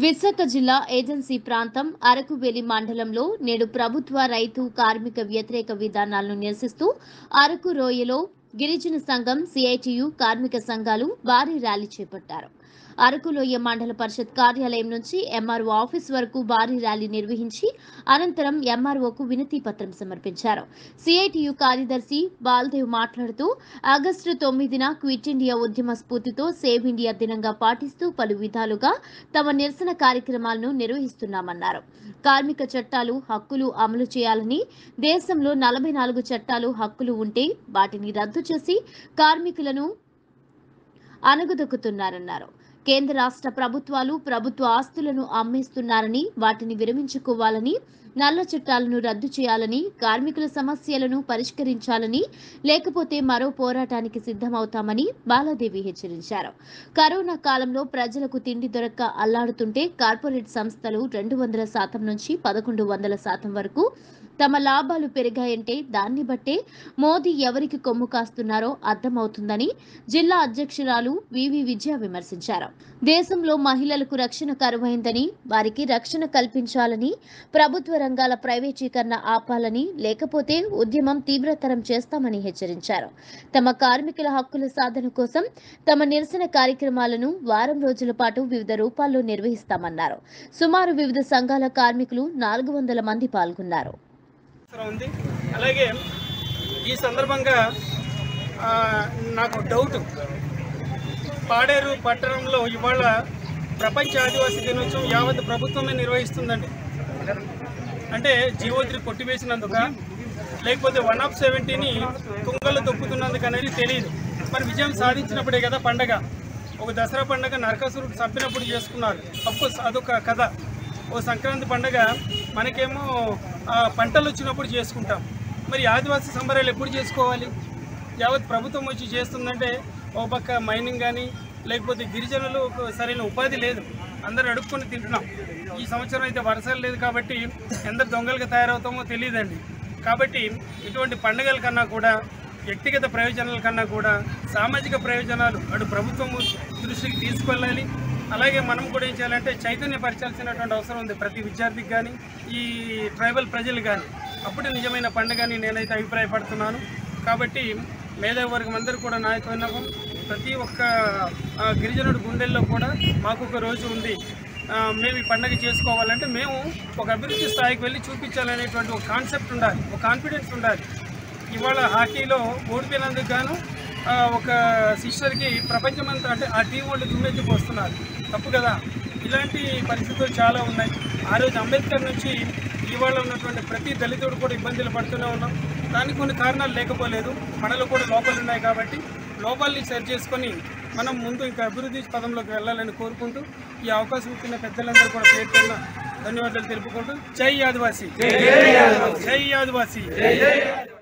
విశాఖ జిల్లా ఏజెన్సీ ప్రాంతం అరకువేలి మండలంలో నేడు ప్రభుత్వ రైతు కార్మిక వ్యతిరేక విధానాలను నిరసిస్తూ అరకు రోయలో గిరిజన సంఘం సిఐటియు కార్మిక సంఘాలు భారీ ర్యాలీ చేపట్టారు అరకులోయ మండల పరిషత్ కార్యాలయం నుంచి ఎంఆర్ఓ ఆఫీస్ వరకు భారీ ర్యాలీ నిర్వహించి అనంతరం ఎంఆర్ఓకు వినతి పత్రం సమర్పించారు సిఐటియు కార్యదర్శి బాల్దేవ్ మాట్లాడుతూ ఆగస్టు తొమ్మిదిన క్విట్ ఇండియా ఉద్యమ స్ఫూర్తితో సేవ్ ఇండియా దినంగా పాటిస్తూ పలు విధాలుగా తమ నిరసన కార్యక్రమాలను నిర్వహిస్తున్నామన్నారు కార్మిక చట్టాలు హక్కులు అమలు చేయాలని దేశంలో నలభై నాలుగు చట్టాలు హక్కులు ఉంటే వాటిని రద్దు చేసి కార్మికులను అణగదొక్కుతున్నారన్నారు కేంద్ర రాష్ట్ర ప్రభుత్వాలు ప్రభుత్వ ఆస్తులను అమ్మేస్తున్నారని వాటిని విరమించుకోవాలని నల్ల చట్టాలను రద్దు చేయాలని కార్మికుల సమస్యలను పరిష్కరించాలని లేకపోతే మరో పోరాటానికి సిద్ధమవుతామని బాలాదేవి హెచ్చరించారు కరోనా కాలంలో ప్రజలకు తిండి దొరక్క అల్లాడుతుంటే కార్పొరేట్ సంస్థలు రెండు వందల శాతం నుంచి పదకొండు వందల శాతం వరకు తమ లాభాలు పెరిగాయంటే దాన్ని బట్టే మోదీ ఎవరికి కొమ్ము కాస్తున్నారో అర్థమవుతుందని జిల్లా అధ్యక్షురాలు వివి విజయ విమర్శించారు దేశంలో మహిళలకు రక్షణ కరువైందని వారికి రక్షణ కల్పించాలని ప్రభుత్వ రంగాల ప్రైవేటీకరణ ఆపాలని లేకపోతే ఉద్యమం తీవ్రతరం చేస్తామని హెచ్చరించారు తమ కార్మికుల హక్కుల సాధన కోసం తమ నిరసన కార్యక్రమాలను వారం రోజుల పాటు వివిధ రూపాల్లో నిర్వహిస్తామన్నారు సుమారు వివిధ సంఘాల కార్మికులు నాలుగు వందల మంది పాల్గొన్నారు అవసరం ఉంది అలాగే ఈ సందర్భంగా ఆ, నాకు డౌట్ పాడేరు పట్టణంలో ఇవాళ ప్రపంచ ఆదివాసీ దినోత్సవం యావత్ ప్రభుత్వమే నిర్వహిస్తుందండి అంటే జీవోత్రి కొట్టివేసినందుక లేకపోతే వన్ ఆఫ్ సెవెంటీని తుంగలు తొక్కుతున్నందుకు అనేది తెలియదు మరి విజయం సాధించినప్పుడే కదా పండగ ఒక దసరా పండగ నరకాసురుడు చంపినప్పుడు చేసుకున్నారు అఫ్కోర్స్ అదొక కథ ఓ సంక్రాంతి పండగ మనకేమో ఆ, పంటలు వచ్చినప్పుడు చేసుకుంటాం మరి ఆదివాసీ సంబరాలు ఎప్పుడు చేసుకోవాలి యావత్ ప్రభుత్వం వచ్చి చేస్తుందంటే ఓ పక్క మైనింగ్ కానీ లేకపోతే గిరిజనులు సరైన ఉపాధి లేదు అందరు అడుక్కొని తింటున్నాం ఈ సంవత్సరం అయితే వర్షాలు లేదు కాబట్టి ఎంత దొంగలుగా తయారవుతామో తెలియదండి కాబట్టి ఇటువంటి పండుగల కన్నా కూడా వ్యక్తిగత ప్రయోజనాల కన్నా కూడా సామాజిక ప్రయోజనాలు అటు ప్రభుత్వం దృష్టికి తీసుకెళ్ళాలి అలాగే మనం కూడా ఏం చేయాలంటే చైతన్యపరచాల్సినటువంటి అవసరం ఉంది ప్రతి విద్యార్థికి కానీ ఈ ట్రైబల్ ప్రజలు కానీ అప్పుడు నిజమైన పండుగ అని నేనైతే అభిప్రాయపడుతున్నాను కాబట్టి మేధావి వర్గం అందరూ కూడా నాయకు విన్నపం ప్రతి ఒక్క ఆ, గిరిజనుడి గుండెల్లో కూడా మాకు ఒక రోజు ఉంది ఆ, మేము ఈ పండుగ చేసుకోవాలంటే మేము ఒక అభివృద్ధి స్థాయికి వెళ్ళి చూపించాలనేటువంటి ఒక కాన్సెప్ట్ ఉండాలి ఒక కాన్ఫిడెన్స్ ఉండాలి ఇవాళ హాకీలో ఓడిపోయినందుకు గాను ఆ, ఒక సిస్టర్కి ప్రపంచమంతా అంటే ఆ టీం వాళ్ళు దుమ్మెత్తికి వస్తున్నారు తప్పు కదా ఇలాంటి పరిస్థితులు చాలా ఉన్నాయి ఆ రోజు అంబేద్కర్ నుంచి ఇవాళ ఉన్నటువంటి ప్రతి దళితుడు కూడా ఇబ్బందులు పడుతూనే ఉన్నాం దానికి కొన్ని కారణాలు లేకపోలేదు మనలో కూడా లోపాలు ఉన్నాయి కాబట్టి లోపాలని సరి చేసుకొని మనం ముందు ఇంకా అభివృద్ధి పదంలోకి వెళ్ళాలని కోరుకుంటూ ఈ అవకాశం ఇచ్చిన పెద్దలందరూ కూడా పేరు పేరున ధన్యవాదాలు తెలుపుకుంటూ జై ఆదివాసీ జై ఆదివాసీ